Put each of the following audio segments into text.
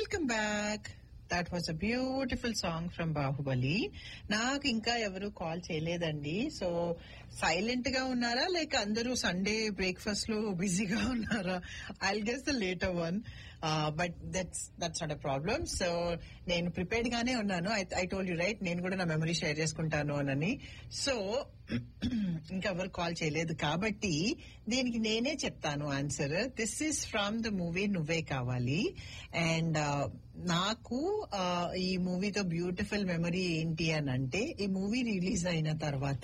welcome back that was a beautiful song from Baahubali నాకు ఇంకా ఎవరు కాల్ చేయలేదండి సో సైలెంట్ గా ఉన్నారా లేక అందరూ సండే బ్రేక్ఫాస్ట్ లో బిజీగా ఉన్నారా I guess the latter one but that's that's not a problem so నేను ప్రిపేర్డ్ గానే ఉన్నాను ఐ టోల్డ్ యూ రైట్ నేను కూడా నా మెమరీ షేర్ చేసుకుంటాను అని సో ఇంకా ఎవరు కాల్ చేయలేదు కాబట్టి దీనికి నేనే చెప్తాను answer this is from the movie Nuvve Kavali and నాకు uh, ఈ మూవీతో బ్యూటిఫుల్ మెమరీ ఏంటి అని అంటే ఈ మూవీ రిలీజ్ అయిన తర్వాత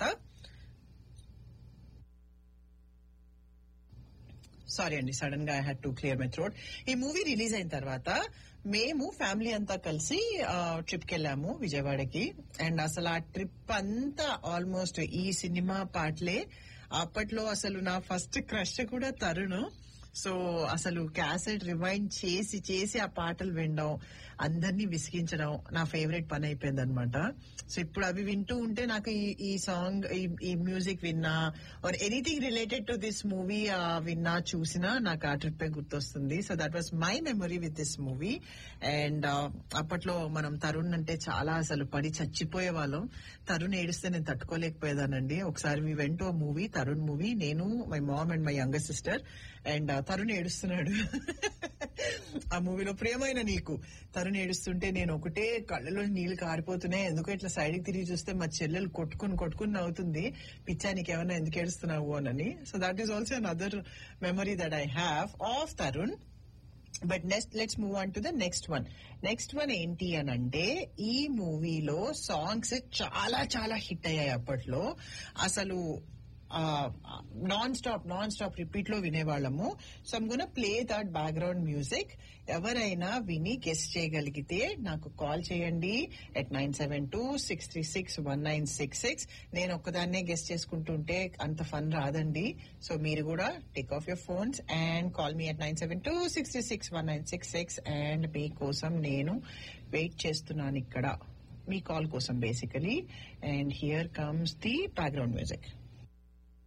సారీ అండి సడన్ గా I had to clear my throat ఈ మూవీ రిలీజ్ అయిన తర్వాత మేము ఫ్యామిలీ అంతా కలిసి ట్రిప్ కి వెళ్ళాము విజయవాడకి అండ్ అసలు ఆ ట్రిప్ అంతా ఆల్మోస్ట్ ఈ సినిమా పాటలే అప్పట్లో అసలు నా ఫస్ట్ క్రష్ కూడా తరుణ్ సో అసలు క్యాసెట్ రివైండ్ చేసి చేసి ఆ పాటలు వినడం అందరినీ విసిగించడం నా ఫేవరెట్ పని అయిపోయింది అనమాట సో ఇప్పుడు అవి వింటూ ఉంటే నాకు ఈ- ఈ సాంగ్ ఈ- ఈ మ్యూజిక్ విన్నా or anything related to this movie విన్నా చూసినా నాకు ఆ ట్రిప్ గుర్తొస్తుంది so that was my memory with this movie and అప్పట్లో మనం తరుణ్ అంటే చాలా అసలు పడి చచ్చిపోయే వాళ్ళం తరుణ్ ఏడిస్తే నేను తట్టుకోలేకపోయేదానండి ఒకసారి మీ వెంట మూవీ తరుణ్ మూవీ నేను my mom and my younger sister and Tarun ఏడుస్తున్నాడు ఆ మూవీలో ప్రేమైన నీకు తరుణ్ ఏడుస్తుంటే నేను ఒకటే కళ్ళలో నీళ్లు కారిపోతున్నాయి ఎందుకు ఇట్లా సైడ్ కి తిరిగి చూస్తే మా చెల్లెలు కొట్టుకుని కొట్టుకుని నవ్వుతుంది పిచ్చా నీకేమన్నా ఎందుకు ఏడుస్తున్నావు అని so that is also another memory that I have of Tarun but next let's move on to the next one next one ఏంటి అని అంటే ఈ మూవీలో సాంగ్స్ చాలా చాలా హిట్ అయ్యాయి అప్పట్లో అసలు nonstop nonstop repeat లో వినేవాళ్ళము so I'm gonna play that background music ఎవరైనా విని గెస్ట్ చేయగలిగితే నాకు కాల్ చేయండి at nine seven two six three six one nine six six నేను ఒక్కదాన్నే గెస్ట్ చేసుకుంటుంటే అంత ఫన్ రాదండి సో మీరు కూడా take off your phones and call me at nine seven two six three six one nine six six and మీకోసం నేను wait చేస్తున్నాను ఇక్కడ మీ కాల్ కోసం basically and here comes the background music